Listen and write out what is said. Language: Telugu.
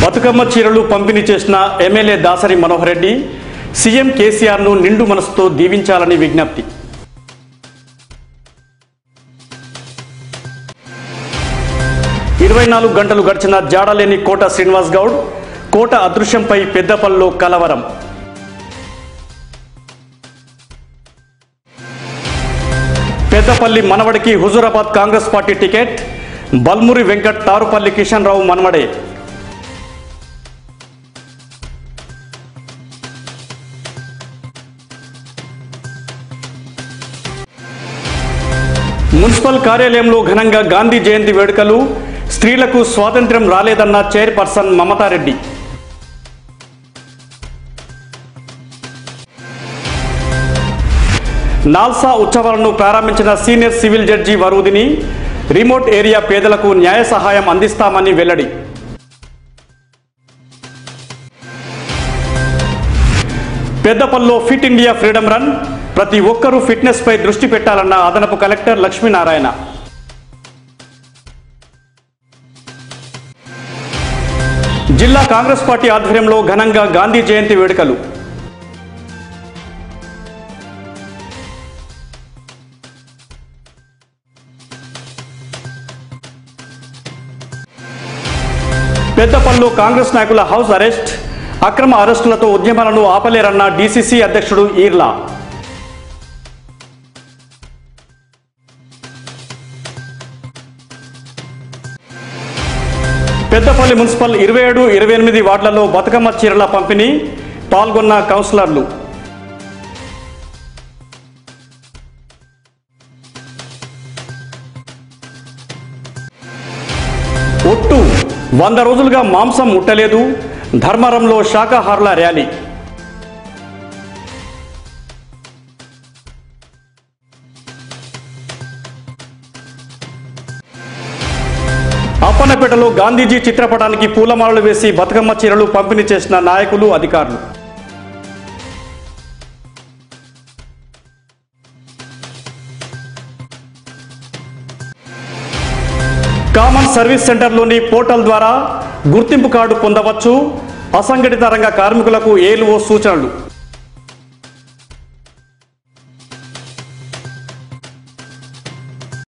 బతుకమ్మ చీరలు పంపిణీ చేసిన ఎమ్మెల్యే దాసరి మనోహర్ రెడ్డి సీఎం కేసీఆర్ను నిండు మనసుతో దీవించాలని విజ్ఞప్తి ఇరవై నాలుగు గంటలు గడిచిన జాడలేని కోట శ్రీనివాస్ గౌడ్ కోట అదృశ్యంపై పెద్దపల్లిలో కలవరం పెద్దపల్లి మనవడికి Huzurabad Congress party ticket Balmuri Venkat Tarupalli Kishan Rao మనవడే మున్సిపల్ కార్యాలయంలో ఘనంగా గాంధీ జయంతి వేడుకలు స్త్రీలకు స్వాతంత్ర్యం రాలేదన్న చైర్పర్సన్ మమతారెడ్డి నాల్సా ఉత్సవాలను ప్రారంభించిన senior civil judge Varudhini remote area పేదలకు న్యాయ సహాయం అందిస్తామని వెల్లడి పెద్దపల్లిలో ఫిట్ ఇండియా ఫ్రీడమ్ రన్ ప్రతి ఒక్కరూ ఫిట్నెస్ పై దృష్టి పెట్టాలన్న అదనపు కలెక్టర్ లక్ష్మీనారాయణ జిల్లా కాంగ్రెస్ పార్టీ ఆధ్వర్యంలో ఘనంగా గాంధీ జయంతి వేడుకలు పెద్దపల్లిలో కాంగ్రెస్ నాయకుల హౌస్ అరెస్ట్ అక్రమ అరెస్టులతో ఉద్యమాలను ఆపలేరన్న డీసీసీ అధ్యక్షుడు ఈర్లా పెద్దపల్లి మున్సిపల్ ఇరవై ఏడు ఇరవై ఎనిమిది వార్డులలో బతుకమ్మ చీరల పంపిణీ పాల్గొన్న కౌన్సిలర్లు ఒట్టు వంద రోజులుగా మాంసం ముట్టలేదు ధర్మవరంలో శాకాహారుల ర్యాలీ అప్పన్నపేటలో గాంధీజీ చిత్రపటానికి పూలమాలలు వేసి బతుకమ్మ చీరలు పంపిణీ చేసిన నాయకులు అధికారులు కామన్ సర్వీస్ సెంటర్లోని పోర్టల్ ద్వారా గుర్తింపు కార్డు పొందవచ్చు అసంఘటిత రంగ కార్మికులకు ఏలుఓ సూచనలు